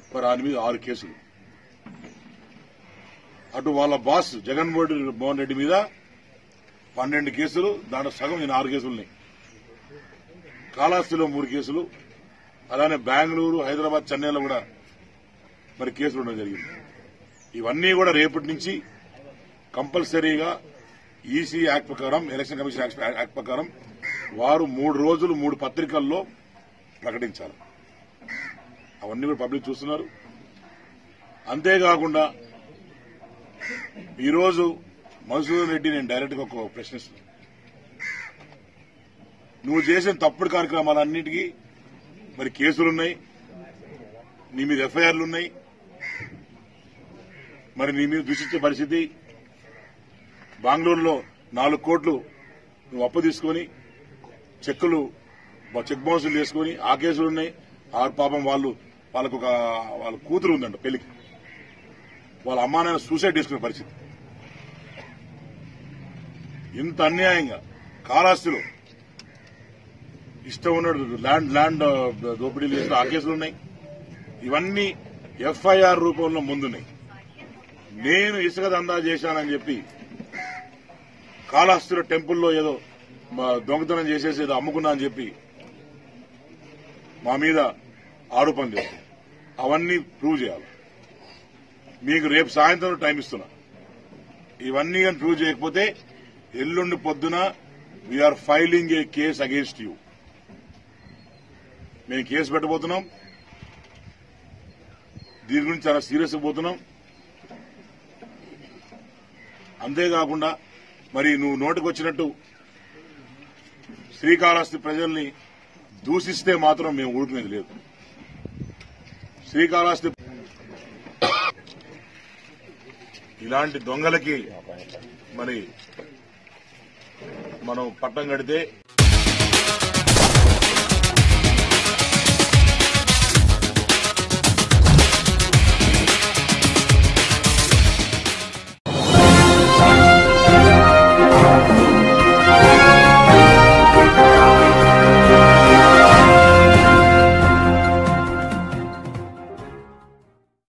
మరి ఆయన మీద ఆరు కేసులు అటు వాళ్ళ బాస్ జగన్ మోహన్ రెడ్డి మీద పన్నెండు కేసులు దాంట్లో సగం ఈయన ఆరు కేసులు ఉన్నాయి కాళహస్తిలో మూడు కేసులు అలానే బెంగళూరు హైదరాబాద్ చెన్నైలో కూడా మరి కేసులు ఉండడం జరిగింది ఇవన్నీ కూడా రేపటి నుంచి కంపల్సరీగా ఈసీ యాక్ట్ ప్రకారం ఎలక్షన్ కమిషన్ యాక్ట్ యాక్ట్ ప్రకారం వారు మూడు రోజులు మూడు పత్రికల్లో ప్రకటించాలి అవన్నీ కూడా పబ్లిక్ చూస్తున్నారు అంతేకాకుండా ఈరోజు మధుసూదన్ రెడ్డి నేను డైరెక్ట్ గా ఒక ప్రశ్నిస్తున్నాను నువ్వు చేసిన తప్పుడు కార్యక్రమాలన్నిటికీ మరి కేసులున్నాయి నీ మీద ఎఫ్ఐఆర్లు ఉన్నాయి మరి నీ మీద దూషించే పరిస్థితి బెంగళూరులో నాలుగు కోట్లు నువ్వు అప్పు తీసుకొని చెక్కులు చెక్ బౌన్సులు చేసుకొని ఆ కేసులు ఉన్నాయి ఆ పాపం వాళ్ళు వాళ్ళకు ఒక వాళ్ళ కూతురు ఉందంట పెళ్లికి వాళ్ళ అమ్మా నాన్న సూసైడ్ చేసుకునే పరిస్థితి ఇంత అన్యాయంగా కాళాస్తిలో ఇష్టం ఉన్నట్టు ల్యాండ్ ల్యాండ్ దోపిడీలు చేసిన ఆ కేసులు ఉన్నాయి ఇవన్నీ ఎఫ్ఐఆర్ రూపంలో ముందున్నాయి నేను ఇసుక దందా చేశానని చెప్పి కాళహస్తిలో టెంపుల్లో ఏదో మా దొంగతనం చేసేసి ఏదో అమ్ముకున్నా అని చెప్పి మా మీద ఆరోపణ చేస్తారు అవన్నీ ప్రూవ్ చేయాలి మీకు రేపు సాయంత్రం టైం ఇస్తున్నా ఇవన్నీ కానీ ప్రూవ్ చేయకపోతే ఎల్లుండి పొద్దున we are filing a case against you మేము కేసు పెట్టబోతున్నాం దీని గురించి చాలా సీరియస్ పోతున్నాం అంతేకాకుండా మరి నువ్వు నోటికి వచ్చినట్టు శ్రీకాళహస్తి ప్రజల్ని దూషిస్తే మాత్రం మేము ఊరుకునేది లేదు శ్రీకాళహస్తి ఇలాంటి దొంగలకి మరి మనం పట్టం కడితే